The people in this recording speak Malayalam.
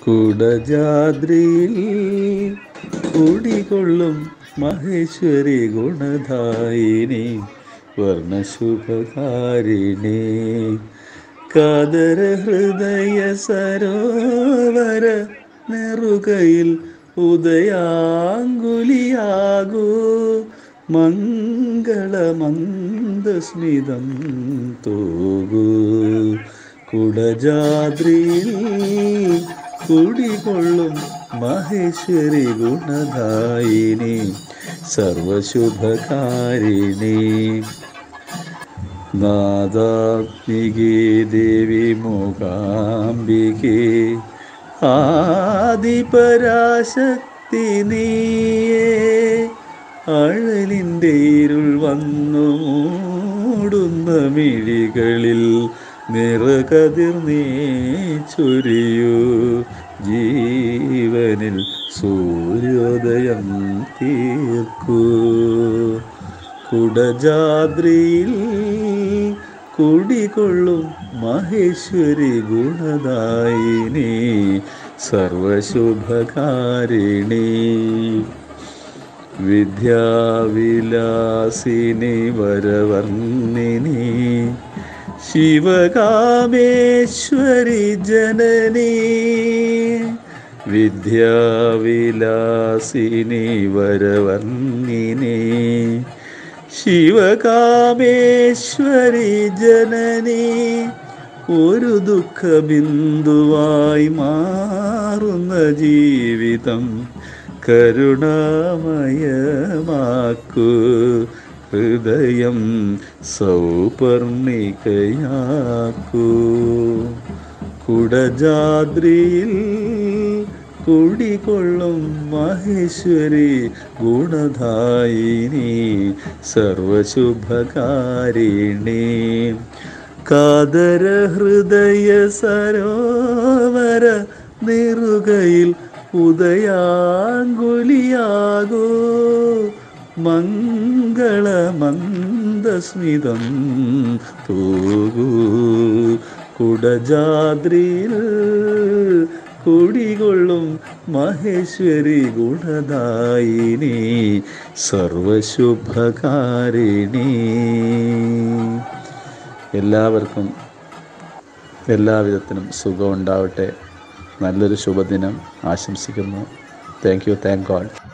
കുടജാദ്രിയിൽ കുടികൊള്ളും മഹേശ്വരി ഗുണദായിനി വർണ്ണശുഭകാരിണി കാതര ഹൃദയ സരോവര നെറുകയിൽ ഉദയാങ്കുലിയാകൂ മംഗളമന്ദസ്മിതം തൂകൂ കുടജാദ്രിയിൽ കുടികൊള്ളും മഹേശ്വരി ഗുണദായിനി സർവശുഭകാരിണി നാദാത്മികേ ദേവി മൂകാംബികേ ആദിപരാശക്തി നീയേ അഴലിൻ്റെ ഇരുൾ വന്നു മൂടുന്ന മിഴികളിൽ നിറകതിർ നീ ചൊരിയൂ ജീവനിൽ സൂര്യോദയം തീർക്കൂ കുടജാദ്രിയിൽ കുടികൊള്ളും മഹേശ്വരി ഗുണദായിനി സർവശുഭകാരിണി വിദ്യാവിലാസിനി വരവർണിനി ശിവകാമേശ്വരി ജനനി വിദ്യാവിലാസിനി വരവർണിനി ശിവകാമേശ്വരി ജനനി ഒരു ദുഃഖബിന്ദുവായി മാറുന്ന ജീവിതം കരുണാമയമാക്കൂ ഹൃദയം സൗപർണികയാക്കൂ കുടജാദ്രിയിൽ കുടികൊള്ളും മഹേശ്വരി ഗുണദായിനി സർവശുഭകാരിണി കാതര ഹൃദയ സരോവര നിറുകയിൽ ഉദയാങ്കുലിയാകൂ മംഗളമന്ദസ്മിതം തൂകൂ കുടജാദ്രിയിൽ കുടികൊള്ളും മഹേശ്വരി ഗുണദായിനി സർവശുഭകാരിണി എല്ലാവർക്കും എല്ലാവിധത്തിനും സുഖം ഉണ്ടാവട്ടെ നല്ലൊരു ശുഭദിനം ആശംസിക്കുന്നു താങ്ക് യു താങ്ക് ഗോഡ്